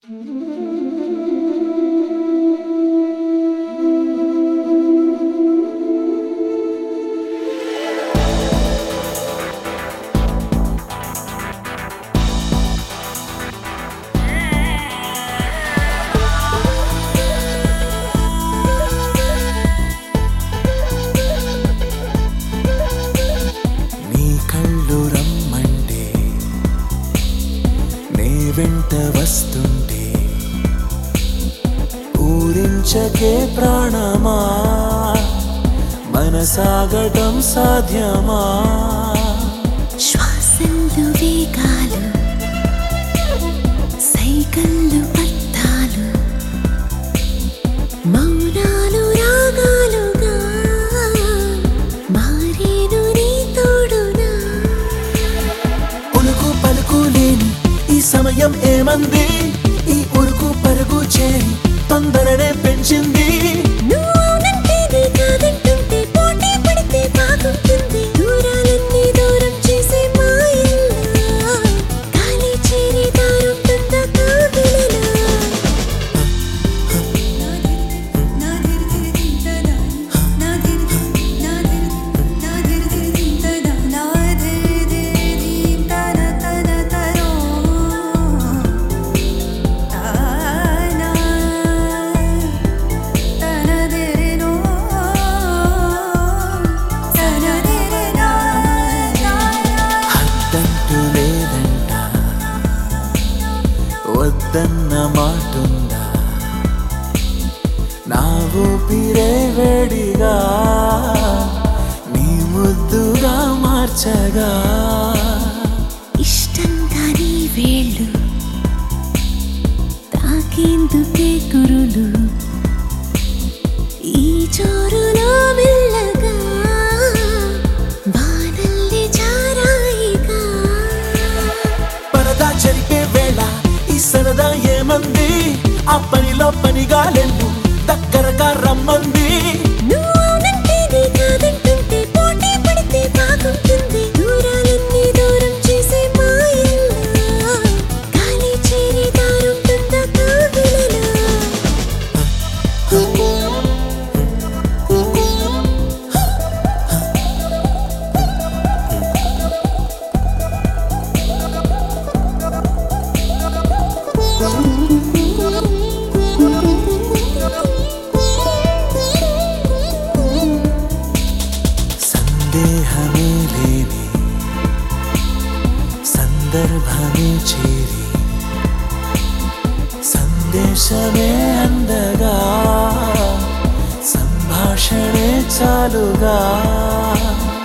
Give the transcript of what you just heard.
నీ కళ్ళు రమ్మంటే నే వెంట వస్తుంటే ఊరించకే ప్రాణమా మనసాగటం సాధ్యమా శ్వాసంలో వేగాలు సైకల్లు అర్థాలు మౌనాలు రాగాలుగా మారేను నీ తోడునా ఉలుకు పలుకు లేని ఈ సమయం ఏమంది ఈ ఉరుకు పరుగు చేరి తొందరనే పెంచింది నువ్వు అవునంటేనే కాదంటుంటే పోటీ పడితే బాగుంటుంది దూరాలన్నీ దూరం చేసే మాయల్లా గాలి చేరి దారుంటుందా కావిలలా హద్దంటూ లేదంట వద్దన్న మాటుందా నా ఊపిరే వేడిగా నీ ముద్దుగా మార్చగా ఇష్టంగా నీ వేళ్ళు తాకేందుకే కురులు ఈ చోరులో మెల్లగా బాణల్లి జారాయిగా పరదా చెరిపే వేళ ఈ సరదా ఏమంది ఆ పనిలో పనిగా లెండు దగ్గరగా రమ్మంది నువ్వు అవునంటేనే కాదంటుంటే పోటీ పడితే బాగుంటుంది దూరాలన్నీ దూరం చేసే మాయల్లా గాలి చేరి దారుంటుందా కావిలలా సందేహమే లేని సందర్భమే చేరి సందేశమే అందగా సంభాషణే చాలుగా